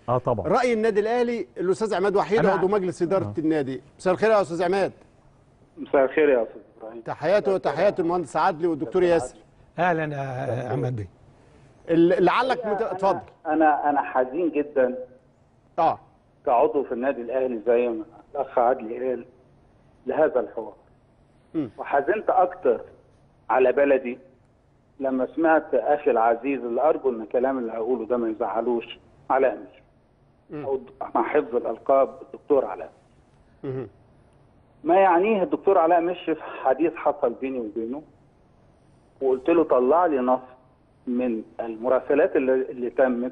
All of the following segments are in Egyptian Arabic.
اه طبعا راي النادي الاهلي الاستاذ عماد وحيد أنا- عضو مجلس اداره النادي مساء الخير يا استاذ عماد مساء الخير يا استاذ ابراهيم تحياتي وتحيات المهندس عدلي والدكتور ياسر اهلا يا عماد بيه ال- لعلك مت... اتفضل انا انا حزين جدا اه كعضو في النادي الاهلي زي ما الاخ عدلي قال لهذا الحوار مم. وحزنت اكتر على بلدي لما سمعت اخي العزيز اللي ارجو ان الكلام اللي هقوله ده ما يزعلوش علاء مش او مع حفظ الالقاب الدكتور علاء مهم. ما يعنيه الدكتور علاء مشرف حديث حصل بيني وبينه وقلت له طلع لي نص من المراسلات اللي, اللي تمت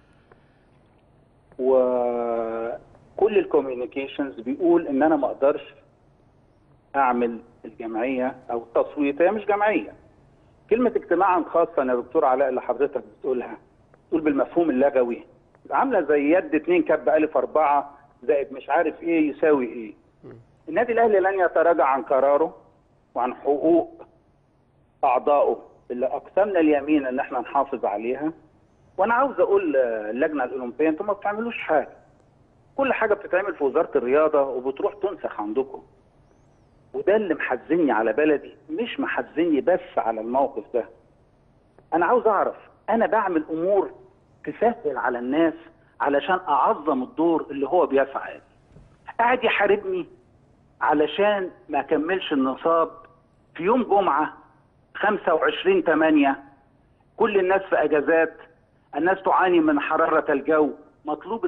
وكل الكوميونيكيشنز بيقول ان انا ما اقدرش اعمل الجمعيه او التصويت هي مش جمعيه كلمه اجتماعا خاصا يا دكتور علاء اللي حضرتك بتقولها تقول بالمفهوم اللغوي عامله زي يد اتنين كب الف اربعه زائد مش عارف ايه يساوي ايه النادي الاهلي لن يتراجع عن قراره وعن حقوق اعضائه اللي اقسمنا اليمين ان احنا نحافظ عليها وانا عاوز اقول اللجنه الاولمبيه انتم ما بتعملوش حاجه كل حاجه بتتعمل في وزاره الرياضه وبتروح تنسخ عندكم وده اللي محزني على بلدي مش محزني بس على الموقف ده انا عاوز اعرف انا بعمل امور تسهل على الناس علشان اعظم الدور اللي هو بيسعى ليه. قاعد يحاربني علشان ما اكملش النصاب في يوم جمعه 25 8 كل الناس في اجازات الناس تعاني من حراره الجو مطلوب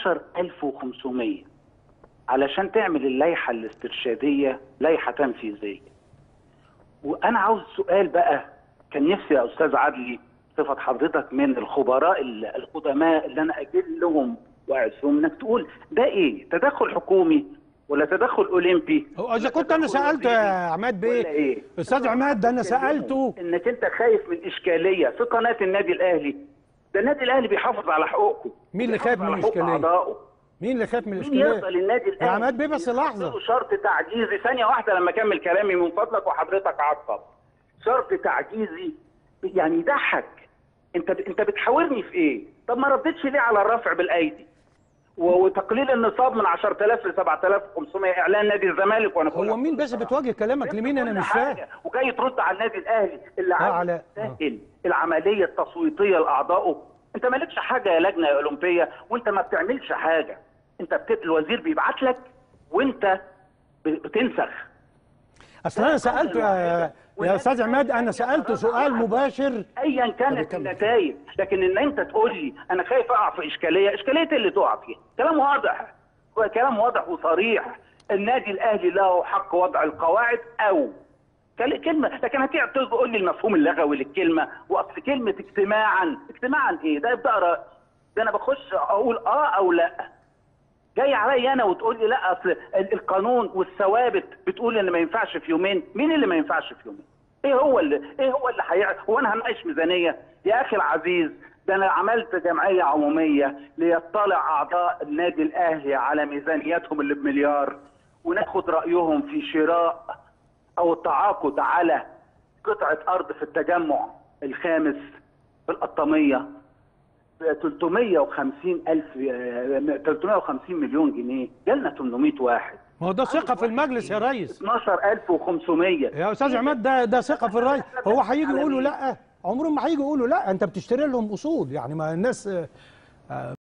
12500 علشان تعمل اللائحه الاسترشاديه لائحه تنفيذيه وانا عاوز سؤال بقى كان نفسي يا استاذ عدلي صفه حضرتك من الخبراء ال- القدماء اللي انا اجلهم واعزهم انك تقول ده ايه تدخل حكومي ولا تدخل اولمبي هو اذا ولا كنت انا تدخل سالته يا وزيري؟ عماد ولا بيه ايه استاذ عماد ده انا سالته انك انت خايف من اشكاليه في قناه النادي الاهلي ده النادي الاهلي بيحافظ على حقوقكم مين اللي بيحافظ خايف من على حقوق الإشكالية؟ أعضائه. مين اللي خاف من مين يرضى الاشكاليه للنادي الاهلي يا عماد بيه بس لحظه يحط له شرط تعجيزي ثانيه واحده لما اكمل كلامي من فضلك وحضرتك عصب شرط تعجيزي يعني يضحك انت انت بتحاورني في ايه طب ما ردتش ليه على الرفع بالايدي و- وتقليل النصاب من 10000 ل 7500 اعلان نادي الزمالك وانا بقول هو لك مين بس بتواجه كلامك لمين انا كل مش حاجة. فاهم وجاي ترد على النادي الاهلي اللي عايز علاء. يسهل العمليه التصويتيه لاعضائه انت مالكش حاجه يا لجنه يا اولمبيه وانت ما بتعملش حاجه انت بت... الوزير بيبعت لك وانت ب- بتنسخ اصل انا سالته يا يا استاذ عماد انا سالته سؤال مباشر ايا كانت النتائج لكن ان انت تقول لي انا خايف اقع في اشكاليه اشكاليه إيه اللي تقع فيها كلام واضح هو كلام واضح وصريح النادي الاهلي له حق وضع القواعد او كل- كلمه لكن هتقعد تقول لي المفهوم اللغوي للكلمه واصل كلمه اجتماعا اجتماعا ايه ده ابدا راي ده انا بخش اقول اه او لا جاي عليا انا وتقول لي لا اصل ال- القانون والثوابت بتقول ان ما ينفعش في يومين مين اللي ما ينفعش في يومين ايه هو اللي ايه هو اللي هيع هو انا هناقش ميزانيه يا اخي العزيز ده انا عملت جمعيه عموميه ليطلع اعضاء النادي الاهلي على ميزانيتهم اللي بمليار وناخد رايهم في شراء او التعاقد على قطعه ارض في التجمع الخامس في القطاميه 350 الف 350 مليون جنيه جالنا 800 واحد ما هو ده ثقه في المجلس يا ريس 12500 يا استاذ عماد ده ده ثقه في الرئيس هو هيجي يقولوا لا عمرهم ما هيجي يقولوا لا انت بتشتري لهم اصول يعني ما الناس